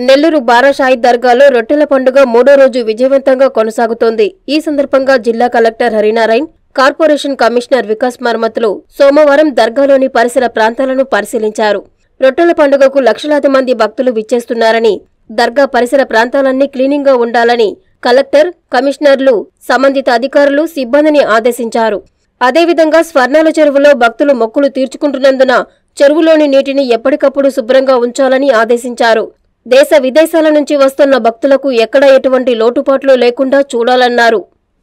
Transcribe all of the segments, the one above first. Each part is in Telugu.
నెల్లూరు బారాషాయి దర్గాలో రొట్టెల పండుగ మూడో రోజు విజయవంతంగా కొనసాగుతోంది ఈ సందర్భంగా జిల్లా collector Harinarayan corporation commissioner Vikas మర్మత్లు సోమవారం దర్గాలోని పరిసర ప్రాంతాలను పరిశీలించారు రొట్టెల పండుగకు లక్షలాది మంది భక్తులు విచ్చేస్తున్నారని దర్గా పరిసర ప్రాంతాలన్నీ క్లీనింగ్ గా ఉండాలని కలెక్టర్ కమిషనర్లు సంబంధిత అధికారులు సిబ్బందిని ఆదేశించారు అదేవిధంగా స్వర్ణాల చెరువులో భక్తులు మొక్కులు తీర్చుకుంటున్నందున చెరువులోని నీటిని ఎప్పటికప్పుడు శుభ్రంగా ఉంచాలని ఆదేశించారు దేశ విదేశాల నుంచి వస్తున్న భక్తులకు ఎక్కడ ఎటువంటి లోటుపాట్లు లేకుండా చూడాలన్నారు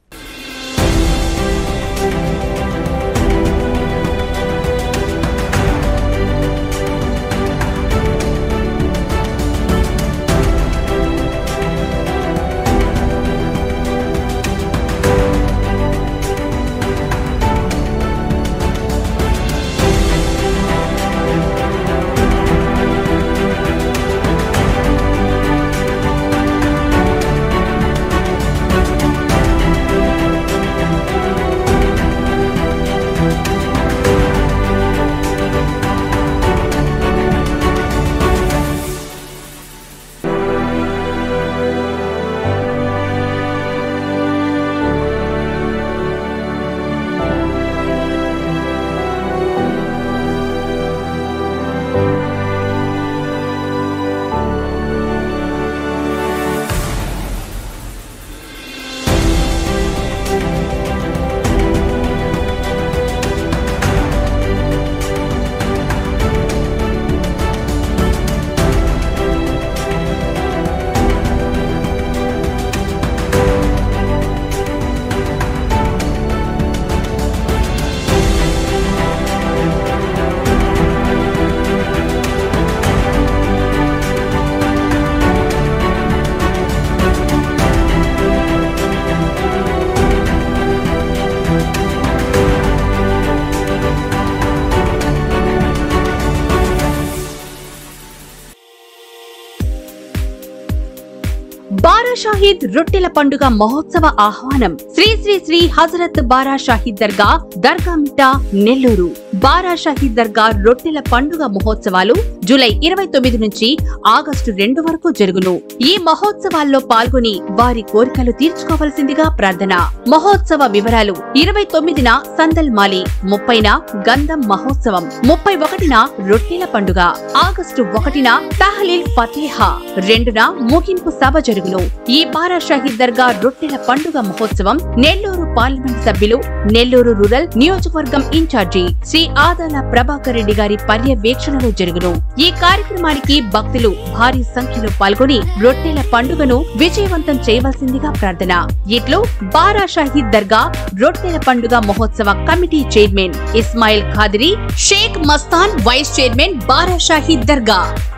బారా షాహీద్ రొట్టెల పండుగ మహోత్సవ ఆహ్వానం శ్రీ శ్రీ శ్రీ హజరత్ బారా షాహీద్ దర్గా దర్గా మిట్టా నెల్లూరు బారా షాహీద్ దర్గా రొట్టెల పండుగ మహోత్సవాలు జూలై ఇరవై తొమ్మిది నుంచి ఆగస్టు రెండు వరకు జరుగును ఈ మహోత్సవాల్లో పాల్గొని వారి కోరికలు తీర్చుకోవలసిందిగా ప్రార్థన మహోత్సవ వివరాలు ఇరవై తొమ్మిదిన సందల్ మాలి ముప్పైన గంధం మహోత్సవం ముప్పై ఒకటిన రొట్టెల పండుగ ఆగస్టు ఒకటిన తహలీల్ ఫతేహా రెండున ముగింపు సభ జరుగును ఈ బారా షహీద్ దర్గా రొట్టెల పండుగ మహోత్సవం నెల్లూరు పార్లమెంట్ సభ్యులు నెల్లూరు రూరల్ నియోజకవర్గం ఇన్ఛార్జి శ్రీ ఆదాల ప్రభాకర్ రెడ్డి గారి పర్యవేక్షణలో జరుగును ఈ కార్యక్రమానికి భక్తులు భారీ సంఖ్యలో పాల్గొని రొట్టెల పండుగను విజయవంతం చేయవలసిందిగా ప్రార్థన ఇట్లు బారా షహీద్ దర్గా రొట్టెల పండుగ మహోత్సవ committee chairman Ismail Khadiri Sheikh Mastan vice chairman Bara Shaheed దర్గా